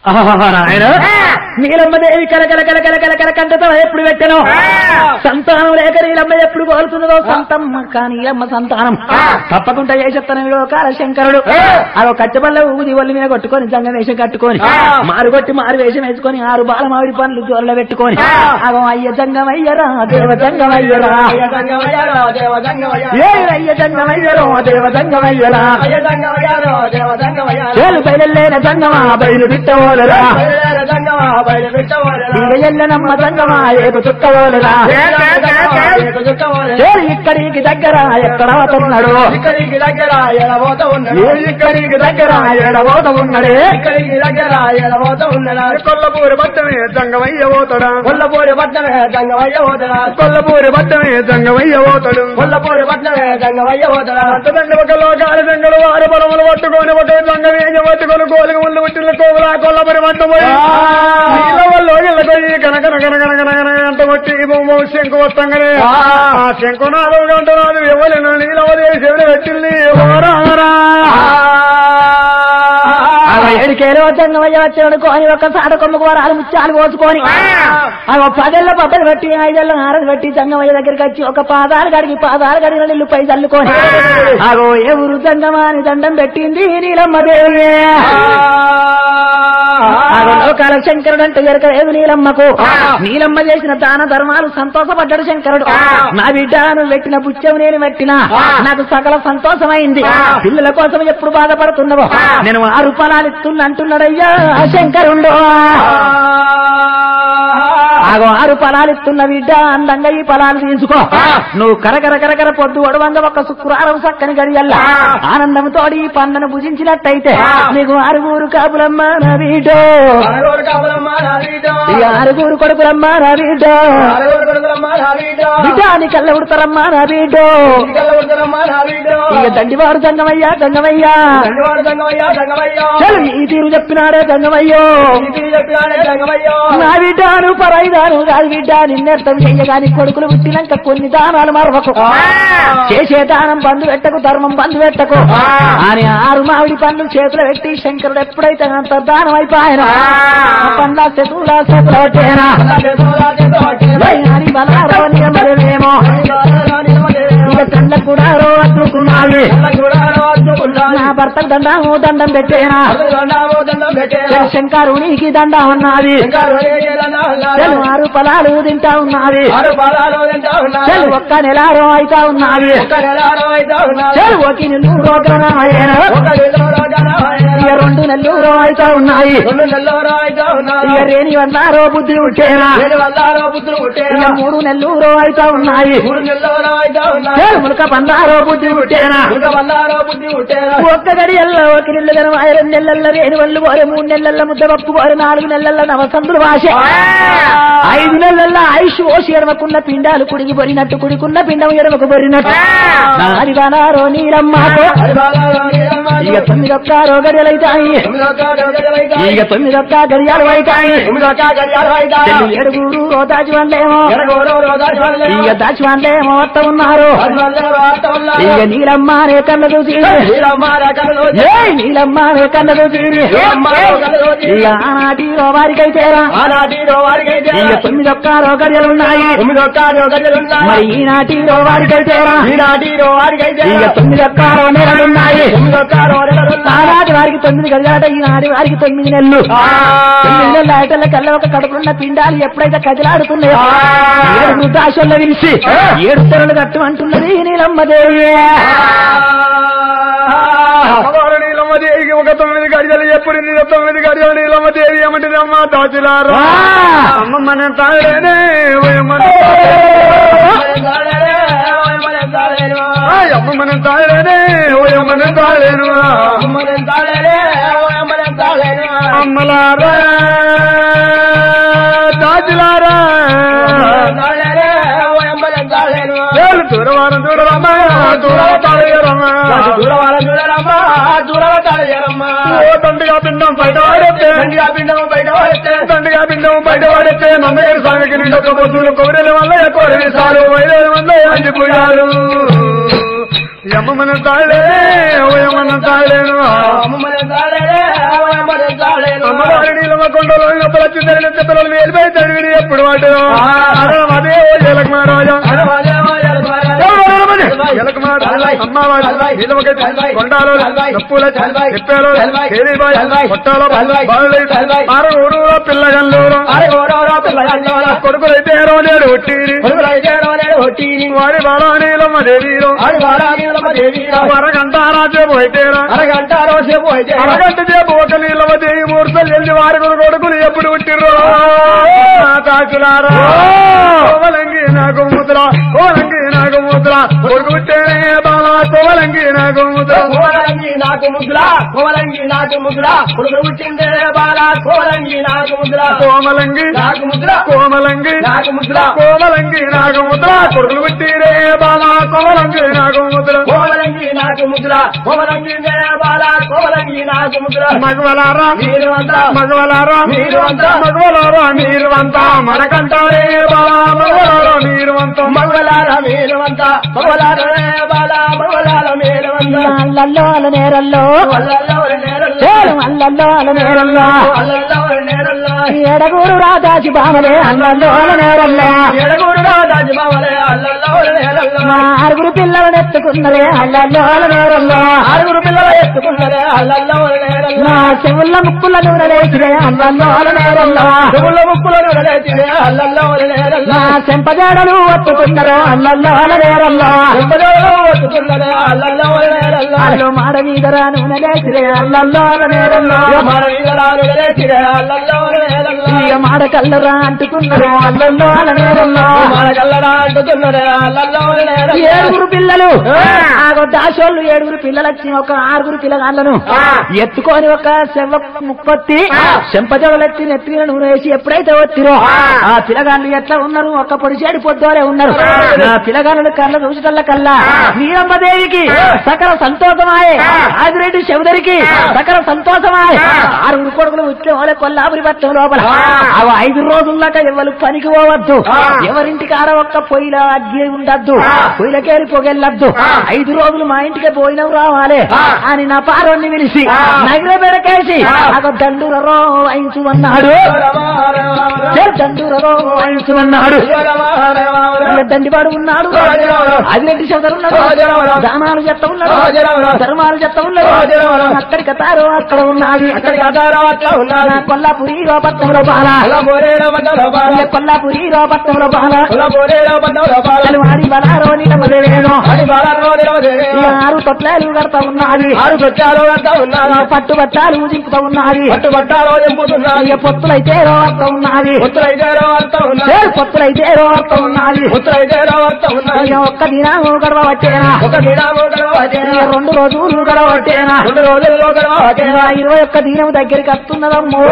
నాయన నీలమ్మదేవి కలకల కలకల కలకల కంటతో ఎప్పుడు పెట్టను సంతానం లేక నీలమ్మ ఎప్పుడు కోరుతున్నదో సంతమ్మ కానీ నీలమ్మ సంతానం తప్పకుండా ఏ చెత్తనలో కాలశంకరుడు అదో కచ్చబల్ల ఊది ఒల్లి మీద కొట్టుకొని జంగ వేషం కట్టుకొని మారు కొట్టి మారు వేషం వేసుకొని ఆరు బాల మామిడి పండ్లు జోర్ల పెట్టుకొని అగో అయ్య జంగమయ్యరా దేవ జంగమయ్యరా ఏ అయ్య జంగమయ్యరో దేవ జంగమయ్యరా చేలు బయలులేన జంగమా బయలు బిట్టవోలరా ఇక ఎల్లనమ్మ జంగమా ఏపు చుట్టవోలరా చేలు ఇక్కడికి దగ్గర ఎక్కడ అవుతున్నాడు ఇక్కడికి దగ్గర ఎడబోత ఉన్నాడు ఏ ఇక్కడికి దగ్గర ఎడబోత ఉన్నడే ఇక్కడికి దగ్గర ఎడబోత ఉన్నాడు కొల్లపూరి పట్టమే జంగమయ్య పోతాడా కొల్లపూరి పట్నమే గంగవయ్య పోతడా కొల్లపూరి పట్టమే జంగమయ్య పోతాడు కొల్లపూరి పట్నమే గంగవయ్య పోతడా దండ ఒక లోకాల దండలు వారు బలములు పట్టుకొని ఒక జంగమేజ పట్టుకొని కోలిక ముళ్ళు పుట్టిన కోవులా కొల్లపూరి పట్ట పోయి నీళ్ళ వాళ్ళు ఇళ్ళకి కనకన కనకన కనకన గంట కొట్టి బొమ్మ శంకు వస్తాగానే ఆ శంకు నాలుగు గంట నాలుగు ఇవ్వలేను నీళ్ళవదే శివుడు పెట్టింది ఓరారా ఏడికేలో జంగమయ్య వచ్చాడుకొని ఒక సాట కొమ్మకు వరాలు ముత్యాలు పోసుకొని అవి పదేళ్ల పబ్బలు పెట్టి ఐదేళ్ల నారది పెట్టి జంగమయ్య దగ్గరికి వచ్చి ఒక పాదాలు కడిగి పాదాలు కడిగిన నీళ్లు పై చల్లుకొని అగో ఏ ఊరు జంగమా అని దండం పెట్టింది నీలమ్మ దేవి అగో లోకాల శంకరుడు అంటే ఎరకలేదు నీలమ్మకు నీలమ్మ చేసిన దాన ధర్మాలు సంతోషపడ్డాడు శంకరుడు నా బిడ్డ నువ్వు పెట్టిన పుచ్చం నేను పెట్టినా నాకు సకల సంతోషమైంది పిల్లల కోసం ఎప్పుడు బాధపడుతున్నావో నేను ఆరు ఫలాలు ఇస్తున్నా అంటున్నాడయ్యా ఆ శంకరుండు ఆగో ఆరు ఫలాలు ఇస్తున్న బిడ్డ అందంగా ఈ ఫలాలు తీసుకో నువ్వు కరకర కరకర పొద్దు ఒడవంగా ఒక శుక్రవారం చక్కని గడియల్లా ఆనందంతో ఈ పండను భుజించినట్టయితే నీకు ఆరుగురు కాపులమ్మ నా బిడ్డో అరగోడు కాపులమ్మ నా వీడో. ఈ ఆరుగురు కొడుకులమ్మ నా బిడ్డో అరగోడు కొడుకులమ్మ నా వీడో. బిడ్డ నీ కళ్ళ ఉడతారమ్మా నా బిడ్డో ఇటుకల ఉడతలమ్మ నా వీడో. ఇక దండివాడు గంగమయ్యా గంగమయ్యా దండవాడు గంగవయ్య, గంగవయ్య. చలు ఈ తీరు చెప్పినాడే గంగమయ్యో ఇది చెప్పినాడే గంగవయ్య. నా బిడ్డాను పరైదాను కాదు బిడ్డ నిన్నర్థం చెయ్యగాని కొడుకులు పుట్టినాక కొన్ని దానాలు మరవకు చేసే దానం బంధు పెట్టకు ధర్మం బంధు పెట్టకు అని ఆరు మామిడి పండ్లు చేతులు పెట్టి శంకరుడు ఎప్పుడైతే అంత దానం అయిపోయినా పండ్ల శతువుల శతులటేనా మరేమో ఇక కళ్ళ కూడా రో అట్టుకున్నావి నా భర్తకు దండము దండం పెట్టేనా చెలు శంకరునికి దండ ఉన్నది చెలు ఆరు పొలాలు తింటా ఉన్నది చెలు ఒక్క నెలారో అయితా ఉన్నది చెలు ఒక నెల్లు రోగనాయన ఇక రెండు నెల్లూరో అయితా ఉన్నాయి ఇక రేణి వన్నారో బుద్ధి ఉంటేనా ఇక మూడు నెల్లూరో అయితా ఉన్నాయి చెలు ములక పన్నారో బుద్ధి ఉంటేనా ఒక్క గడి ఎల్లో ఒక నెల్లు కనుమ రెండు నెలల రేణి వల్లు పోరే మూడు నెలల ముద్ద పప్పు పోరే నాలుగు నెలల నవసంతులు భాష ఐదు నెలల ఆయుష్ ఓసి ఎడమకున్న పిండాలు కుడికి పొరినట్టు కుడికున్న పిండం ఎడమకు పొరినట్టు నాది బానారో నీరమ్మాతో ఇక తొమ్మిది ఒక్క రోగడలైతాయి ఇక తొమ్మిది ఒక్క గడియాలు అయితాయి చెల్లి ఏడుగురు ఓ దాచివాన్లేమో ఇక దాచివాన్లేమో వస్త ఉన్నారు ఇక నీలమ్మ నే కన్నదు తీరి ఏ నీలమ్మ నే కన్నదు తీరి ఇక ఆనాటి వారికైతేరా ఇక తొమ్మిది ఒక్క రోగడలున్నాయి మరి ఈనాటి వారికైతేరా ఇక తొమ్మిది ఒక్క నెలలున్నాయి ఆనాటి వారికి తొమ్మిది గదిలాట ఈనాటి వారికి తొమ్మిది నెలలు తొమ్మిది నెలల ఆటల కల్లా ఒక కడుపున్న పిండాలు ఎప్పుడైతే కదిలాడుతున్నాయో ఏడు వృద్ధాశల్లో విరిసి ఏడు తెరలు కట్టు అంటున్నది నీలమ్మదేవి అమ్మవారు నీలమ్మ దేవికి ఒక తొమ్మిది గడియలు ఎప్పుడు నీళ్ళ తొమ్మిది గడియలు నీలమ్మ దేవి ఏమంటుంది అమ్మ దాచులారు అమ్మ మన తాళేనే ఓయమ్మన ఆయ్ అమ్మ మన తాళేనే ఓయమ్మన తాళేను అమ్మలారా దాచులారా ఏళ్ళు దూరవారం దూరరమ్మా దూర తాళేరమ్మా ఓ తండ్రిగా పిండం బయట వాడేస్తే తండ్రిగా పిండం బయట వాడేస్తే నమ్మగారు స్వామికి నిండు ఒక పొద్దులు కోరెల వల్ల కోరెలు సారు వైరేల వల్ల అంటిపోయారు యమ్మన తాళే ఓ యమ్మన తాళేను అమ్మవారి నీలమ్మ దెబ్బలు వచ్చి జరిగిన దెబ్బలు వేలిపోయి తడివిని ఎప్పుడు వాడు అదే ఓ జలక్ మహారాజా పిల్లగల్లూరు కొడుకులైతే నేడు ఒట్టిరి వారి బాలానీలమ్మ దేవీరు అరగంట రాజేపు అయితేరా అరగంట రోజేపు అయితే అరగంట చేపు ఒక నీళ్ళమ్మ దేవి మూర్తలు వెళ్ళి వారి కొడుకులు ఎప్పుడు పుట్టిర్రో కాకులారా కోవలంగి నాకు ముద్ర కోవలంగి నాకు ముద్ర కొడుకు పుట్టేనే బాలా కోవలంగి నాకు ముద్ర కోలంగి నాకు ముద్ర కోలంగి నాకు ముద్ర కొడుకు పుట్టిందే బాల కోలంగి నాకు ముద్ర కోమలంగి నాకు ముద్ర కోమలంగి నాకు ముద్ర కోమలంగి నాకు ముద్ర కొడుకులు పుట్టిరే బాలా కోమలంగి నాకు ముద్ర కోలంగి నాకు ముద్ర కోలంగి బాల కోలంగి నాకు ముద్ర మగవలారా మీరు అంతా మగవలారా మీరు అంతా మగవలారా మీరు అంతా మనకంటారే బాలా మగవలారా మీరు అంతా మంగళార మీరవంతా మంగళార బాల మంగళార మీరవంతా అల్లల్లో అల నేరల్లో అల్లల్లో నేరల్లో చేరు అల్లల్లో అల నేరల్లో అల్లల్లో నేరల్లో ఏడగూరు రాజాజి బామలే అల్లల్లో అల నేరల్లో ఎడగూడు రాజు బావలే అల్లల్లో నేరల్లో మా ఆరుగురు పిల్లలను ఎత్తుకున్నదే అల్లల్లో అల నేరల్లో ఆరుగురు పిల్లలు ఎత్తుకున్నారే అల్లల్లో నేరల్లో నా చెవుల ముక్కుల నూనె లేచిరే అల్లల్లో అల నేరల్లో చెవుల ముక్కులను వదిలేసినే అల్లల్లో నేరల్లో నా చెంపజాడలు ఒత్తుకున్నారు అల్లల్లో అల నేరల్లో చెంపలలో వస్తున్నదే అల్లల్లో నేరల్లో అల్లు మాడ మీదరా నూనె లేచిరే అల్లల్లో అల నేరల్లో మన వీరాలు వదిలేసినే అల్లల్లో నేరల్లో ఇక మాడ కల్లరా అంటుకున్నారు అల్లల్లో అల నేరల్లో మన కల్లడా అంటున్నదే అల్లల్లో నేరల్లో ఏడుగురు పిల్లలు ఆగో దాసోళ్ళు ఏడుగురు పిల్లలు వచ్చి ఒక ఆరుగురు పిల్లగాళ్ళను ఎత్తుకొని ఒక శవ ముప్పత్తి చెంపజవలెత్తి నెత్తిన నూనె వేసి ఎప్పుడైతే వచ్చిరో ఆ పిల్లగాళ్ళు ఎట్లా ఉన్నారు ఒక్క పొడి చేడి పొద్దులే ఉన్నారు ఆ పిల్లగాళ్ళు కళ్ళ చూసటల్ల కల్లా నీరమ్మదేవికి సకల సంతోషమాయే ఆదిరెడ్డి శివదరికి సకల సంతోషమాయే ఆరుగురు కొడుకులు ఇట్లే వాళ్ళ కొల్లాపురి పట్టం లోపల అవి ఐదు రోజుల్లాక ఎవరు పనికి పోవద్దు ఎవరింటికి ఆడ ఒక్క పొయ్యిల అగ్గి ఉండద్దు పొయ్యిలకేరి పొగెళ్ళద్దు ఐదు రోజులు మా ఇంటికి పోయినవు రావాలి అని నా పారోని పిలిచి నగర బెడకేసి ఒక దండూరరో వాయించు అన్నాడు దండూరరో వాయించు అన్నాడు దండివాడు ఉన్నాడు ఆదిరెడ్డి శంకర్ ఉన్నాడు దానాలు చెత్త ఉన్నాడు ధర్మాలు చెత్త ఉన్నాడు అక్కడికి తారో అక్కడ ఉన్నది అక్కడికి అదారా అట్లా ఉన్నారు కొల్లాపురి రోపట్నంలో బాల అలా బోరేలో పడ్డలో బాల కొల్లాపురి రోపట్నంలో బాల అలా బోరేలో పడ్డలో బాల వారి బలారో నిలమదేవేనో అది బాలలో నిలవదేవే ఈ ఆరు తొట్లాలు కడతా ఉన్నది ఆరు సత్యాలు అంతా ఉన్నారు పట్టు బట్టాలు దింపుతా ఉన్నది పట్టు పట్టాలో ఎంపుతున్నారు ఇక పొత్తులైతే రోవర్త ఉన్నది ఉత్తరైతే అంతా ఉన్నారు ఏ పొత్తులైతే రోవర్త ఉన్నది ఉత్తరైతే అంతా ఉన్నారు ఇక ఒక్క దినము గడవ పట్టేనా ఒక దినాము గడవటేనా ఇక రెండు రోజులు గడవ పట్టేనా రెండు రోజుల్లో గడవటేనా ఇక ఇరవై ఒక్క దినం దగ్గరికి వస్తున్నదమ్మో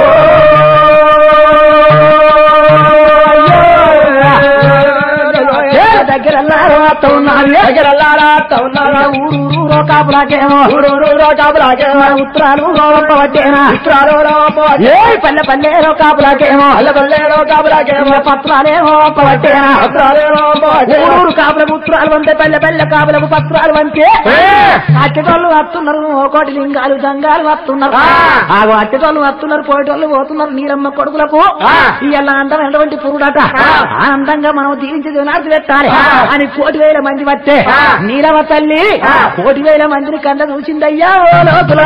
ఏ దగ్గర రోవర్త ఉన్నది దగ్గర అల్లారా ఉన్నారు ఊరు ఊరో కాపులాకేమో ఊరూరు కాపులాకేమో ఉత్తరాలు రోవర్త పట్టేనా చిత్రాలు ఏ పల్లె పల్లెలో కాపులాకేమో అల్లబల్లేలో కాపులాకేమో పత్రాలేమో పట్టేనా పత్రాలేమో ఊరూరు కాపులకు ఉత్తరాలు వంతే పల్లె పల్లె కాపులకు పత్రాలు వంతే అట్టటోళ్ళు వస్తున్నారు ఒకటి లింగాలు జంగాలు వస్తున్నారు ఆ అట్టటోళ్ళు వస్తున్నారు పోయేటోళ్ళు పోతున్నారు నీలమ్మ కొడుకులకు ఇవాళ అందం ఎటువంటి పురుడట ఆనందంగా మనం దీవించి దినార్థి పెట్టాలి అని కోటి వేల మంది వచ్చే నీలవ తల్లి కోటి వేల మందిని కళ్ళ చూసిందయ్యా ఓ లోపల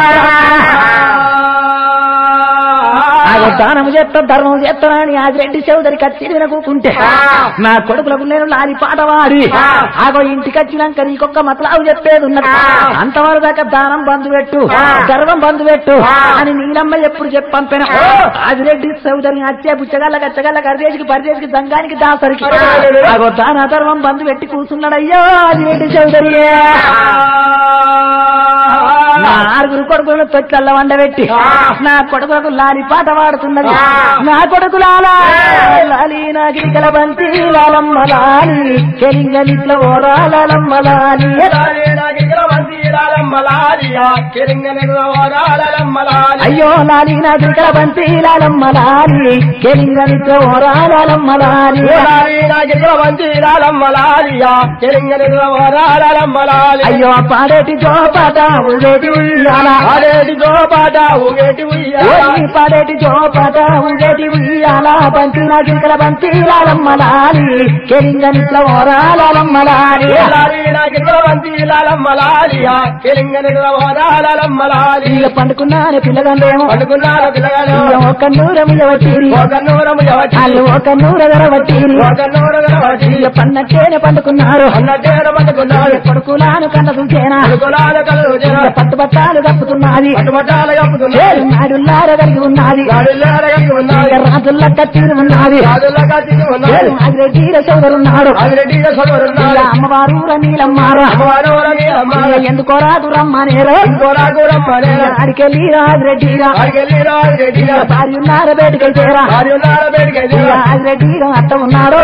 ఆగో దానము చేస్తా ధర్మం చేస్తానని ఆదిరెడ్డి చౌదరి కచ్చి వినకుంటే నా కొడుకులకు నేను లాలి పాట వాడి ఆగో ఇంటికి వచ్చినాక నీకొక్క మతలావు చెప్పేది ఉన్నది అంతవరకు దాకా దానం బంధు పెట్టు గర్వం బంధు పెట్టు అని నీలమ్మ ఎప్పుడు చెప్పంపిన ఆదిరెడ్డి చౌదరి అచ్చే పుచ్చగల్ల కచ్చగల్ల కరిదేశికి పరిదేశికి సంఘానికి దాసరికి ఆగో దాన ధర్మం బంధు పెట్టి కూర్చున్నాడయ్యో ఆదిరెడ్డి చౌదరి నా ఆరుగురు కొడుకులను తొట్లల్ల వండబెట్టి నా కొడుకులకు లాలి పాట పాడుతున్నది నా కొడుకు లాలా లాలి నా గిరికల బంతి లాలమ్మ లాలి కెలింగలిట్ల ఓరా లాలమ్మ లాలి అయ్యో లాలి నా గిరికల బంతి లాలమ్మ లాలి కెలింగలిట్ల ఓరా లాలమ్మ లాలి అయ్యో పాడేటి జోపాట ఊగేటి ఉయ్యాల జోపాట ఊగేటి ఓ ఈ పాడేటి జో లోపట ఉండేటి ఉయ్యాల బంతి నా జింకల బంతి లాలమ్మలాలి కెలింగనిట్ల ఓరాలమ్మలాలి ఇక పండుకున్నాను పిల్లగండేమో ఇక ఒక నూరం వచ్చి వాళ్ళు ఒక నూర వచ్చి ఇక పన్నట్టేనే పండుకున్నారు ఇక కొడుకులాను కన్న చూసేనా ఇక పట్టు బట్టాలు కప్పుతున్నది చేరు నాడుల్లార కలిగి ఉన్నది ఇక రాజుల్ల కత్తిరి ఉన్నది చేరు నాగిరెడ్డిల సోదరున్నాడు ఇక అమ్మవారు నీలమ్మారా ఇక ఎందుకో రాదు రమ్మనేరో అడికెళ్ళి రాజిరెడ్డిగా ఇక భార్య ఉన్నార బయటకెళ్తేరా ఇక రాజిరెడ్డిగా అత్త ఉన్నాడు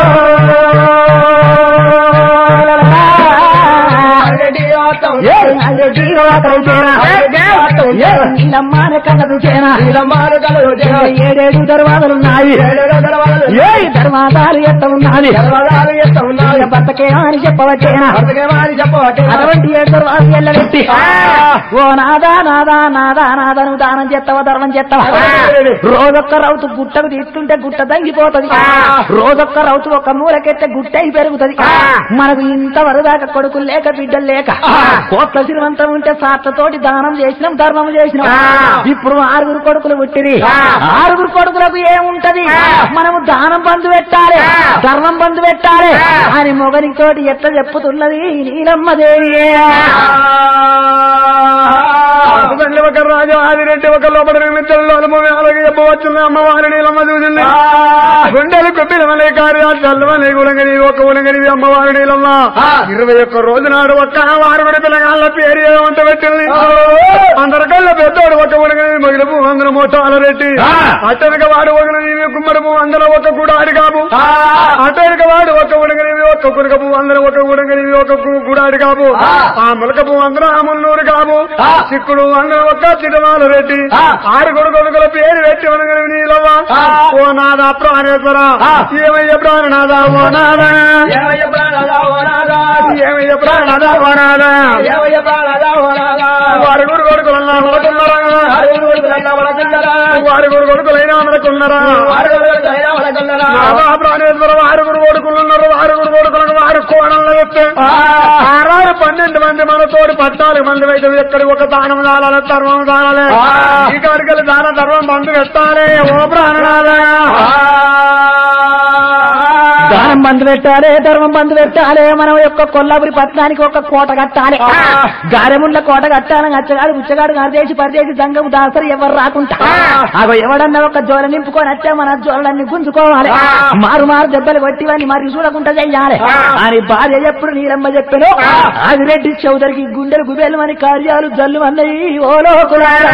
ఏ రాజిరెడ్డిగా అక్కడైతేరా ఏ నీలమ్మాన కన్నదు చేరా ఏడేడు దర్వాజలున్నాయి ఏ దర్వాజాలు ఎట్ట ఉన్నది ఇక భర్తకే అని చెప్పవచ్చేనా అటువంటి ఏడు దర్వాజలు ఎల్లబెట్టి ఓ నాదా నాదా నాదా నాదా నువ్వు దానం చేస్తావా ధర్మం చేస్తావా రోజొక్క రౌతు గుట్టకు తీస్తుంటే గుట్ట తంగిపోతది రోజొక్క రౌతు ఒక మూలకెత్తే గుట్ట అయి పెరుగుతది మనకు ఇంత వరదాకా కొడుకులు లేక బిడ్డలు లేక కోట్ల శ్రీమంతం ఉంటే సాత్తతోటి దానం చేసినాం ధర్మం చేసినాం ఇప్పుడు ఆరుగురు కొడుకులు పుట్టిరి ఆరుగురు కొడుకులకు ఏముంటది మనము దానం బంధు పెట్టాలి ధర్మం బంధు పెట్టాలి అని మొగనితోటి ఎట్లా చెప్పుతున్నది నీలమ్మదేవి తండ్రి ఒక రాజు ఆదిరెడ్డి ఒక లోపల నిమిత్తంలో అనుభవం అలాగే చెప్పవచ్చున్న అమ్మవారి నీలమ్మ చూసింది గుండెలు కొబ్బిలమలే కార్యాలు చల్లవలే గుణగని ఒక గుణగని అమ్మవారి నీలమ్మ ఇరవై ఒక్క రోజు నాడు ఒక్క వారుగుడి పిల్లగాళ్ళ పేరు ఏమంత పెట్టింది అందరికల్లా పెద్దోడు ఒక గుణగని మగిలపు అందరం మోటాల రెడ్డి అట్టనక వాడు ఒక కుమ్మరపు అందరూ ఒక గుడాడి కాపు అటనక వాడు ఒక ఉడగనివి ఒక కురకపు అందరూ ఒక ఉడగనివి ఒక గు- గుడాడి కాపు ఆ ములకపు అందరూ ఆ మున్నూరు కాపు చిక్కుడు అందరూ ఒక చిటమాల రెడ్డి ఆరు కొడుకొడుకుల పేరు పెట్టి ఉడగనివి నీలవ్వ ఓ నాదా ప్రాణేశ్వర ఏమయ్య ప్రాణనాథ ఓ నాదా ఏమయ్య ప్రాణనాథ ఓ నాదా వారి గురు కొడుకులన్నా మనకున్నారా వారి గురు కొడుకులైనా మనకున్నారా నాదా ప్రాణేశ్వర ఆరుగురు కొడుకులున్నారు ఆరుగురు కొడుకులను వారు కోణంలో చెప్తే ఆరారు పన్నెండు మంది మన తోడు పద్నాలుగు మంది అయితే ఎక్కడి ఒక దానం దానాలి ధర్మం దానాలి ఈ కాడికలు దాన ధర్మం బంధు పెట్టాలి ఓ ప్రాణనాథ దానం బంధు పెట్టాలి ధర్మం బంధు పెట్టాలి మనం యొక్క కొల్లాపురి పట్టణానికి ఒక కోట కట్టాలి గారెముండ్ల కోట కట్టాలని అచ్చగాడు బుచ్చగాడు గారిదేసి పరిదేసి సంఘం దాసరి ఎవరు రాకుండా అగో ఎవడన్నా ఒక జోల నింపుకొని వచ్చా మన జోలన్నీ గుంజుకోవాలి మారు మారు దెబ్బలు కొట్టివని మరి చూడకుండా చెయ్యాలి అని భార్య ఎప్పుడు నీరమ్మ చెప్పాను ఆదిరెడ్డి చౌదరికి గుండెలు గుబేలు అని కార్యాలు జల్లు అన్నయి ఓ లోకులారా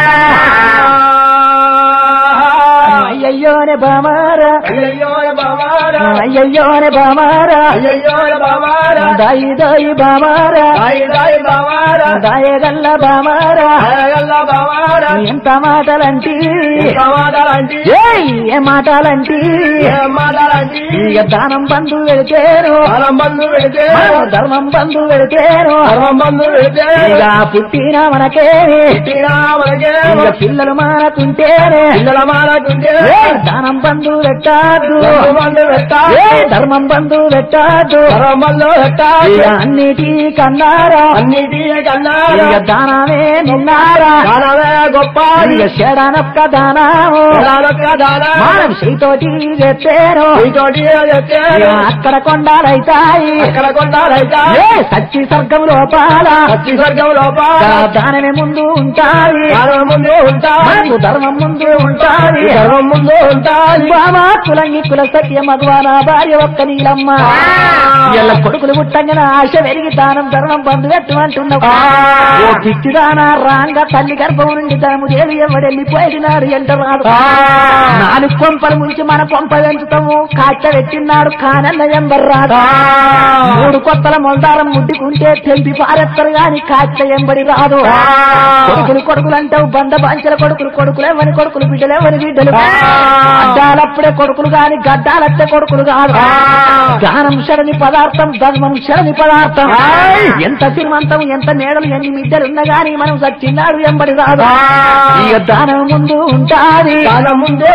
అయ్యయ్యోనే బామారా అయ్యయ్యోనే బామారా దాయి దాయి బామారా దాయగల్ల బామారా ఎంత మాటలంటి ఏయ్, ఏ మాటలంటి ఇక దానం బంధు వెళితేను ధర్మం బంధు వెళితేను ఇక పుట్టిన మనకేమి ఇక పిల్లలు మానకుంటేనే ఏ దానం బంధు పెట్టాదు ఏ ధర్మం బంధు పెట్టాదు ఇక అన్నిటి కన్నారా ఇక దానమే నిన్నారా గొప్ప ఇక చెడనొక్క దానము మనం చేతోటి చెప్పారు ఇక అక్కడ కొండాలైతాయి అక్కడ కొండాలైతా ఏ సచ్చి స్వర్గం లోపాల పచ్చి స్వర్గం లోపల దానమే ముందు ఉంటాయి దానం ముందు ఉంటాయి మనకు ధర్మం ముందు ఉంటాయి ధర్మం ముందు ఉంటాయి బామా కులంగి కుల సత్య మగవాన భార్య ఒక్క నీలమ్మ ఎల్ల కొడుకులు పుట్టంగన ఆశ పెరిగి దానం ధర్మం బంధు పెట్టమంటున్నావు ఓ పిచ్చిదాన రాంగ తల్లి గర్భం నుండి ధనము దేవి ఎవడెళ్ళిపోయినాడు ఎంత రాదు నాలుగు కొంపలు ముంచి మన కొంప పెంచుతాము కాచ పెట్టినాడు కానన్న ఎంబర్రాదు మూడు కొత్తల మొలదారం ముడ్డుకుంటే తెంపి పారెత్తరు గాని కాచ ఎంబడి రాదు కొడుకులు కొడుకులు అంటావు బండ బాంచల కొడుకులు కొడుకులు ఎవరి కొడుకులు బిడ్డలు ఎవరి బిడ్డలు గడ్డాలప్పుడే కొడుకులు గాని గడ్డాలప్పుడే కొడుకులు కాదు గానం శరణి పదార్థం ధర్మం శరణి పదార్థం ఎంత శ్రీమంతం ఎంత నేడలు ఎన్ని మిద్దలున్నా గాని మనం సచ్చిన్నాడు ఎంబడి రాదు ఇక దానం ముందు ఉంటాది దానం ముందే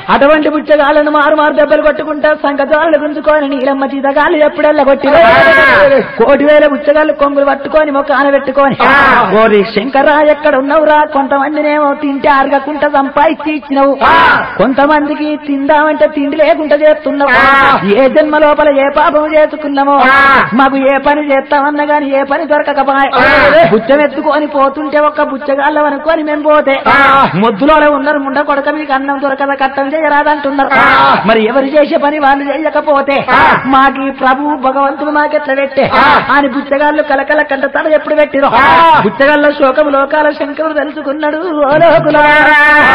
అటువంటి బుచ్చగాళ్ళను మారు మారు దెబ్బలు కొట్టుకుంటా సంకజాలను గుంజుకొని నీలమ్మ చీతగాళ్ళు ఎప్పుడెల్లా కొట్టి కోటి వేల బుచ్చగాళ్ళు కొంగులు పట్టుకొని మొక్కాన పెట్టుకొని ఓరి శంకరా ఎక్కడ ఉన్నావురా కొంతమందినేమో తింటే అరగకుండా సంపాదించి ఇచ్చినవు కొంతమందికి తిందామంటే తిండి లేకుండా చేస్తున్నావు ఏ జన్మ లోపల ఏ పాపం చేసుకున్నామో మాకు ఏ పని చేస్తామన్నా గాని ఏ పని దొరకకపోయే బుచ్చం ఎత్తుకొని పోతుంటే ఒక్క బుచ్చగాళ్ళం అనుకొని మేము పోతే మొద్దులోనే ఉన్నారు ముండ కొడక మీకు అన్నం దొరకద కట్టం చేయరాదంటున్నారు మరి ఎవరు చేసే పని వాళ్ళు చేయకపోతే మాకి ప్రభు భగవంతుడు మాకెట్లా పెట్టే అని బుచ్చగాళ్ళు కలకల కంట తల ఎప్పుడు పెట్టిరో బుచ్చగాళ్ళ శోకం లోకాల శంకరుడు తెలుసుకున్నాడు ఓ లోకులారా.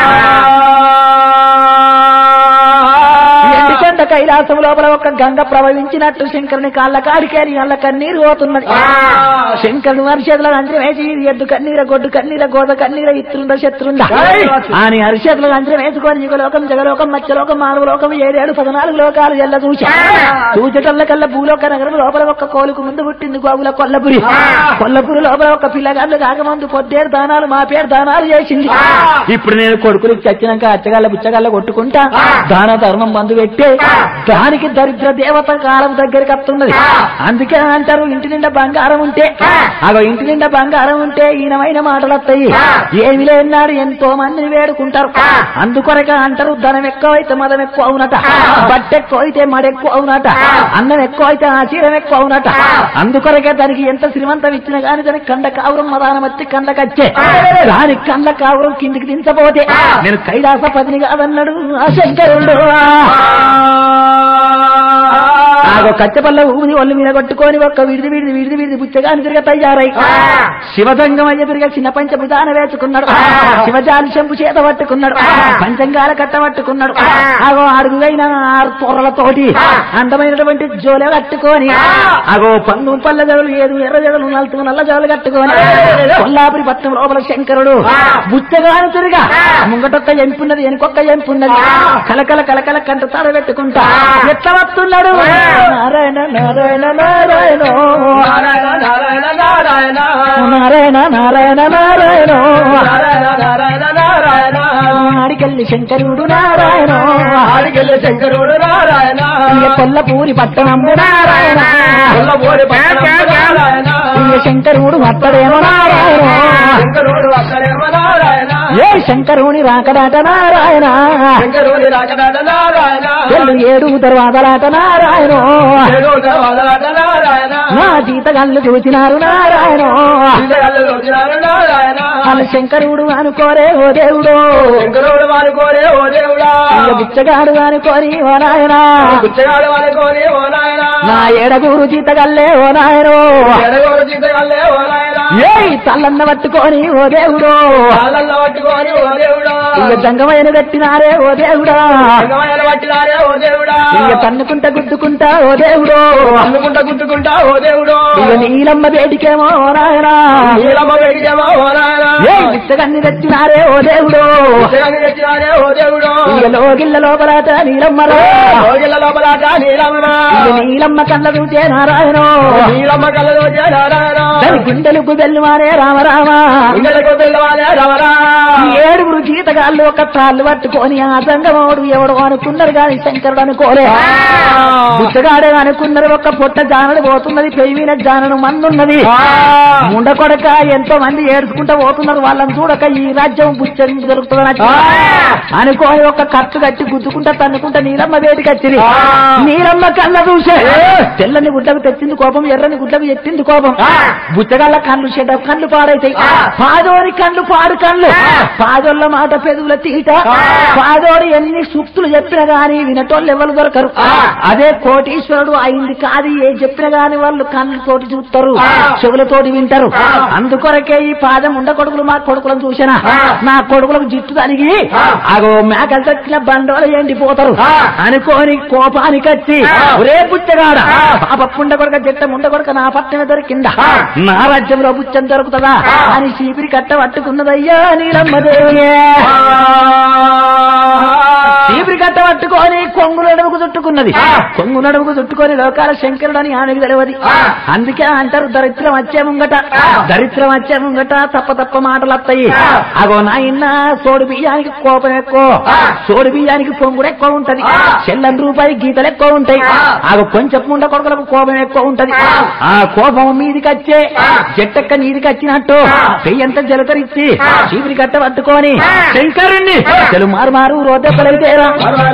ఎండికొండ కైలాసం లోపల ఒక గంగ ప్రవహించినట్టు శంకరుని కాళ్ళ కాడికేరి వాళ్ళ కన్నీరు పోతున్నది శంకరుడు అరిచేతుల అంచన వేసి ఎద్దు కన్నీర గొడ్డు కన్నీర గోద కన్నీర ఇత్రుంద శత్రుంద అని అరిచేతుల అంచన వేసుకొని యుగలోకం జగలోకం మత్స్యలోకం మానవ లోకం ఏడేడు పద్నాలుగు లోకాలు ఎల్ల చూసా చూచటల్ల కల్లా భూలోక నగరం లోపల ఒక కోలుకు ముందు పుట్టింది గోగుల కొల్లపురి కొల్లపురి లోపల ఒక పిల్లగాళ్ళు కాకమందు పొద్దేరు దానాలు మా పేరు దానాలు చేసింది ఇప్పుడు నేను కొడుకులకు చచ్చినాక అచ్చగాళ్ళ బుచ్చగాళ్ళ కొట్టుకుంటా దాన ధర్మం మందు పెట్టే దానికి దరిద్ర దేవత కాలం దగ్గరికి వస్తున్నది అందుకే అంటారు ఇంటి నిండా బంగారం ఉంటే అగో ఇంటి నిండా బంగారం ఉంటే ఈయనమైన మాటలు వస్తాయి ఏమి లేనాడు ఎంతో మందిని వేడుకుంటారు అందుకొరక అంటారు ధనం ఎక్కువ అయితే మదం ఎక్కువ అవునట బట్ట ఎక్కువ అయితే మడ ఎక్కువ అవునట అన్నం ఎక్కువ అయితే ఆశీరం ఎక్కువ అవునట అందుకొరకే దానికి ఎంత శ్రీమంతం ఇచ్చినా గాని దానికి కండ కావురం మదానం వచ్చి కండకచ్చే దానికి కండ కావురం కిందికి దించబోతే నేను కైలాస పదిని కాదన్నాడు ఆ శంకరుడు ఆగో కచ్చపల్ల ఊది ఒళ్ళు మీద కొట్టుకొని ఒక్క విడిది విడిది విడిది విడిది బుచ్చగాని తిరిగి తయారై శివదంగం అయ్య తిరిగి చిన్న పంచభుజాన వేసుకున్నాడు శివజాలి శంపు చేత పట్టుకున్నాడు పంచంగాల కట్ట పట్టుకున్నాడు ఆగో అడుగుగైన ఆరు తొర్రలతోటి అందమైనటువంటి జోలే కట్టుకొని అగో పందు పల్ల జగలు ఏదు ఎర్ర జగలు నలుతు నల్ల జగలు కట్టుకొని కొల్లాపురి పట్నం లోపల శంకరుడు బుచ్చగాని తిరిగా ముంగటొక్క ఎంపున్నది వెనుకొక్క ఎంపున్నది కలకల కలకల కంట తాడ పెట్టుకుంటా ఎట్లా వస్తున్నాడు నారాయణ నారాయణ నారాయణ నారాయణ నారాయణ నారాయణ నారాయణ నారాయణ నారాయణ నారాయణ నారాయణ నారాయణ ఆడికెళ్ళి శంకరుడు నారాయణ ఆడికెళ్ళి శంకరుడు నారాయణ ఇక కొల్లపూరి పట్టణంబు నారాయణ కొల్లపూరి పట్టణంబు నారాయణ. ఇక శంకరుడు అత్తడేమో నారాయణ శంకరుడు అక్కడేమో నారాయణ ఏ శంకరుని రాకడాట నారాయణ శంకరుని రాకడాట నారాయణ ఎల్లు ఏడు తర్వాతలాట నారాయణ ఏదో వదలాట నారాయణ నా జీతగాళ్ళు చూసినారు నారాయణ పిల్లగాళ్ళు వచ్చినారు నారాయణ వాళ్ళ శంకరుడు అనుకోరే ఓ దేవుడు శంకరుడు వాడుకోరే ఓ దేవుడా ఇక బిచ్చగాడు అనుకోని ఓ నాయనా గుచ్చగాడు వాడుకోని ఓ నాయన నా ఏడగూరు జీతగల్లే ఓ నాయనో ఎడగోడు చింతగాళ్ళే ఓ నాయన ఏయ్ తల్లన్న పట్టుకొని ఓ దేవుడు కాళ్ళల్లో పట్టుకోని ఓ దేవుడా ఇక జంగమైన కట్టినారే ఓ దేవుడా రంగమయ్యలు పట్టినారే ఓ దేవుడా ఇక తన్నుకుంటా గుద్దుకుంటా ఓ దేవుడు అందుకుంటా గుట్టుకుంటా ఓ దేవుడు ఇక నీలమ్మ వేడికేమో ఓ నాయనా నీలమ్మ వెడిగేమా ఓ నాయన ఏయ్ బిచ్చగన్ని తెచ్చినారే ఓ దేవుడు పుస్తకాన్ని తెచ్చినారే ఓ దేవుడు ఇక లోగిళ్ళ లోపలాట నీలమ్మరా రోజుల లోపలాట నీలమ్మ ఇక నీలమ్మ కళ్ళ చూసే నారాయణ నీలమ్మ కళ్ళలో నారాయణ దాని గుండెలకు బెల్లుమారే రామరామ ఇంగలకు పిల్లవాలే రవరా ఈ ఏడుగురు జీతగాళ్ళు ఒక తాళ్ళు పట్టుకొని ఆ సంగమోడు ఎవడు అనుకున్నారు గాని శంకరుడు అనుకోలే బుచ్చగాడే అనుకున్నారు ఒక పొట్ట జానడు పోతున్నది పెయిన జానడు మందున్నది ముండ కొడక ఎంతో మంది ఏడుచుకుంటా పోతున్నారు వాళ్ళని చూడక ఈ రాజ్యం బుచ్చ దొరుకుతుందని అనుకోని ఒక కట్టు కట్టి గుద్దుకుంటా తన్నుకుంటా నీలమ్మ వేడికి వచ్చింది నీలమ్మ కళ్ళ చూసే తెల్లని గుడ్డకు తెచ్చింది కోపం ఎర్రని గుడ్డకు ఎత్తింది కోపం బుచ్చగల్ల కళ్ళు చెడ్డ కళ్ళు పాడైతాయి పాదోని కళ్ళు పాడు కళ్ళు పాదోళ్ళ మాట పెదవుల తీట పాదోడు ఎన్ని సూక్తులు చెప్పినా గాని వినటోళ్ళు ఎవరు దొరకరు అదే కోటీశ్వరుడు అయింది కాదు ఏ చెప్పినా గాని వాళ్ళు కళ్ళతోటి చూస్తారు చెవులతోటి వింటారు అందుకొరకే ఈ పాదం ఉండ కొడుకులు మా కొడుకులను చూసినా నా కొడుకులకు జిట్టు తనిగి అగో మేకలు తట్టిన బండోలు ఎండిపోతారు అనుకోని కోపానికి వచ్చి ఒరే బుచ్చగాడ పాప పుండ కొడక జట్ట ముండ కొడక నా పట్టణ దొరికిందా నా రాజ్యంలో బుచ్చం దొరుకుతుందా అని చీపిరి కట్ట పట్టుకున్నదయ్యా నీలమ్మ దేవియే చీపురి కట్ట పట్టుకొని కొంగు నడుముకు చుట్టుకున్నది కొంగు నడుముకు చుట్టుకొని లోకాల శంకరుడు అని ఆమెకు తెలియదు అందుకే అంటారు దరిద్రం వచ్చే ముంగట దరిద్రం వచ్చే ముంగట తప్ప తప్ప మాటలు వస్తాయి అగో నాయన సోడు బియ్యానికి కోపం ఎక్కువ సోడు బియ్యానికి పొంగుడు ఎక్కువ ఉంటది చెల్లని రూపాయి గీతలు ఎక్కువ ఉంటాయి ఆగో కొంచెం ముండ కొడుకులకు కోపం ఎక్కువ ఉంటది ఆ కోపం మీదికి వచ్చే చెట్టక్క నీదికి వచ్చినట్టు పెయ్యంత జలతరిచ్చి చీపురి కట్ట పట్టుకొని శంకరుణ్ణి చెలు మారు మారు రోదెప్పలైతేరా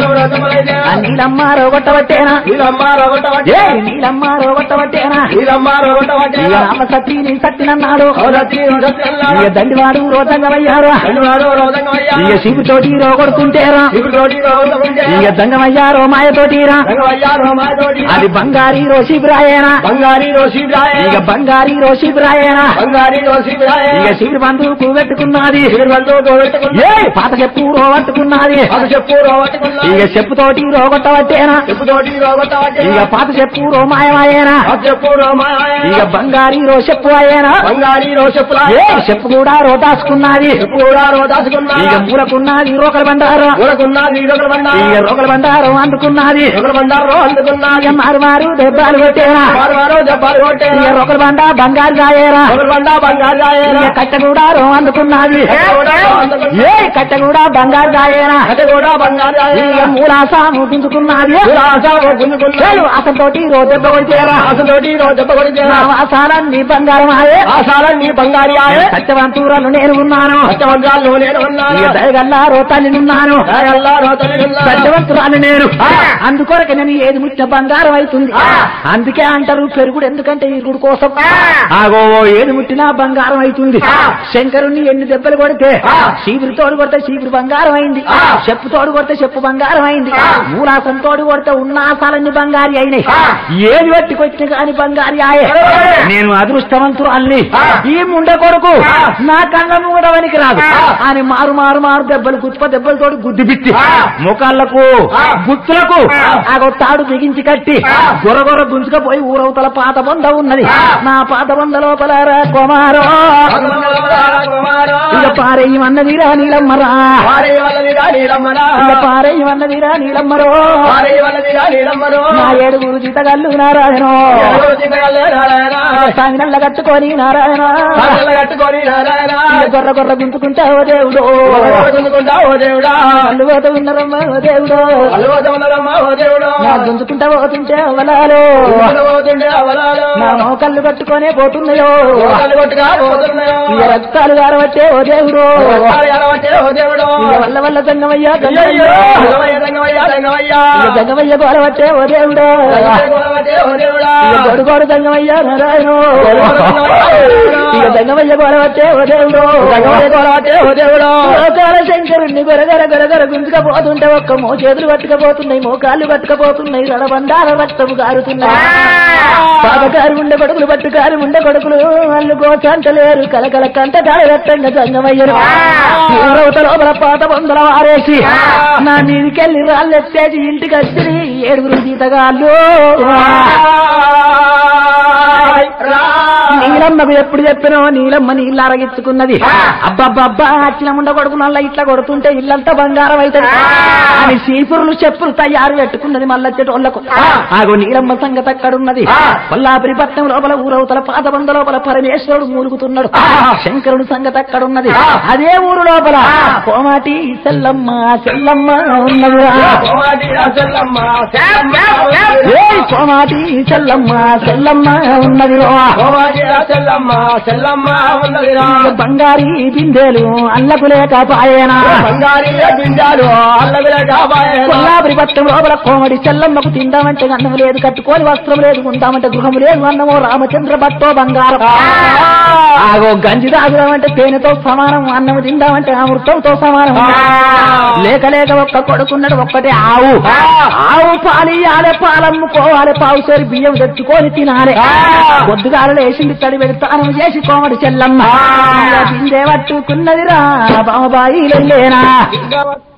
ఆ నీలమ్మ రోగొట్టబట్టేనా ఏ నీలమ్మ రోగొట్టబట్టేనా ఇక రామ సత్తి నీ సత్తినన్నాడు ఇక దండివాడు రోతంగమయ్యారు ఇక శివుతోటి రోగొడుతుంటేరా ఇక దంగమయ్యారో మాయతోటిరా అది బంగారీ రోషిబ్రాయేనా బంగారీ రోషి ఇక బంగారీ రోషిబ్రాయేనా బంగారీ రోషి ఇక శివుడు బంధువుకు పెట్టుకున్నది పెట్టుకున్నా ఏ పాత చెప్పు రోగొట్టుకున్నది అది చెప్పు రోగొట్టుకున్నా ఇక చెప్పుతోటి రోగొట్టబట్టేనా చెప్పుతోటి రోగొట్టవచ్చే ఇక పాత చెప్పు రోమాయమాయేనా అది చెప్పు రోమాయ ఇక బంగారీ రో చెప్పు అయ్యేనా బంగారీ రోషపులా ఏ చెప్పు కూడా రోదాసుకున్నది చెప్పు కూడా రోదాసుకున్నా ఇక మూలకున్నది రోకల బండారు ఊరకున్నా వీరొకరు బండారు ఇక రోకల బండారు అందుకున్నది ఒకరు బండారు అందుకున్నా ఇక మారు మారు దెబ్బలు కొట్టేనా వారు వారు దెబ్బలు కొట్టేనా ఇక రోకల బండ బంగారు రాయేరా ఒకరు బండా బంగారు రాయేనా ఇక కట్ట కూడా రో అందుకున్నది ఏ కట్ట కూడా బంగారు రాయేనా అది కూడా బంగారు ఇక రాయేనా మూలాస ముగించుకున్నది గుంజుకున్నాడు అసంతోటి రో దెబ్బ కొట్టేరా ఆసతోటి రోజు దెబ్బ కొడితేనా నా వాసాలన్నీ బంగారం ఆయే ఆసాలన్నీ బంగారి ఆయే సత్యవంతురాలు నేను ఉన్నాను సత్యవంతాలు నేను ఉన్నాను ఇక దయగల్లా రోతాన్ని ఉన్నాను దయగల్లా రోతలి ఉన్నాను సత్యవంతురాలు నేను అందుకొరకు నేను ఏది ముట్ట బంగారం అవుతుంది అందుకే అంటారు పెరుగుడు ఎందుకంటే ఇరుగుడు కోసం ఆగో ఏది ముట్టినా బంగారం అవుతుంది శంకరుణ్ణి ఎన్ని దెబ్బలు కొడితే శీవురి తోడు కొడితే శీవురి బంగారం అయింది చెప్పు తోడు కొడితే చెప్పు బంగారం అయింది మూలాసం తోడు కొడితే ఉన్నాసాలన్నీ బంగారి అయినాయి ఏది పెట్టి కొట్టిన కాని బంగారి ఆయే నేను అదృష్టవంతురాల్ని ఈ ముండ కొడుకు నా కళ్ళ మూడవనికి రాదు అని మారు మారు మారు దెబ్బలు గుత్ప దెబ్బలతోటి గుద్ది పిచ్చి ముఖాళ్లకు గుత్తులకు ఆ తాడు బిగించి కట్టి గొర్ర గొర్ర గుంజుకపోయి ఊరవతల పాత బొంద ఉన్నది నా పాత బొంద లోపల రా కుమారో ఇక పారేయమన్నదిరా నీలమ్మరా ఇక పారేయమన్నదిరా నీలమ్మరో నా ఏడుగురు జీతగల్లు నారాయణో సాగినల్ల కట్టుకొని నారాయణ ఇక గొర్ర గొర్ర గుంతుకుంటా ఓ దేవుడు అల్లు పోత ఉన్నారమ్మా ఓ దేవుడు నా గుంజుకుంటా పోతుంటే అవలాలు నా మోకళ్ళు కట్టుకొనే పోతున్నాయో ఇక రక్తాలు గారవచ్చే ఓ దేవుడు ఇక వల్ల వల్ల జంగమయ్యా జంగమయ్యా ఇక జంగమయ్య గోరవచ్చే ఓ దేవుడు ఇక గొడు గోడు జంగమయ్యా నారాయణ ఇక జంగమయ్య గోరవచ్చే ఓ దేవుడు లోకాల శంకరుణ్ణి గొరగర గొరగర గుంజుకపోతుంటే ఒక్క మో చేతులు పట్టుకపోతున్నాయి మోకాళ్ళు పట్టుకపోతున్నాయి రడబండాల రక్తము గారుతున్నాయి పాదకారు ఉండే కొడుకులు పట్టుకారు ఉండే కొడుకులు వాళ్ళు గోచంటలేరు కలకల కంట దాడి రక్తంగా జంగమయ్యరు ఊరవత లోపల పాత బొందల వారేసి నా మీదికెళ్ళి రాళ్ళు ఎత్తేసి ఇంటికి వచ్చి ఏడుగురు జీతగాళ్ళు నీలమ్మకు ఎప్పుడు చెప్పినో నీలమ్మ నీళ్ళు అరగించుకున్నది అబ్బబ్బబ్బా అచ్చిన ముండ కొడుకునల్ల ఇట్లా కొడుతుంటే ఇల్లంతా బంగారం అవుతుంది అని చీపురులు చెప్పులు తయారు పెట్టుకున్నది మల్లచ్చేటోళ్లకు ఆగో నీలమ్మ సంగతి అక్కడున్నది కొల్లాపురి పట్నం లోపల ఊరవతల పాత బంద లోపల పరమేశ్వరుడు మూలుగుతున్నాడు శంకరుడు సంగతి అక్కడున్నది అదే ఊరు లోపల కోమాటి సెల్లమ్మ సెల్లమ్మ ఉన్నదిరా ఏ కోమాటి సెల్లమ్మ సెల్లమ్మ ఉన్నదిరా బంగారి బిందెలు అల్లకు లేకపాయేనా కొల్లాపురి పట్టం లోపల కోమడి చెల్లమ్మకు తిందామంటే అన్నం లేదు కట్టుకోని వస్త్రం లేదు ఉందామంటే గృహం లేదు అన్నమో రామచంద్ర భట్టో బంగారం ఆగో గంజి తాగుదామంటే తేనెతో సమానం అన్నం తిందామంటే అమృతంతో సమానం లేక లేక ఒక్క కొడుకున్నాడు ఒక్కటే ఆవు ఆవు పాలియాలే పాలమ్ముకోవాలి పావుసేరి బియ్యం తెచ్చుకొని తినాలి పొద్దుగాల లేచింది తడి పెడతానం చేసి కోమడి చెల్లమ్మ బిందె పట్టుకున్నదిరా బాబాయి లేనా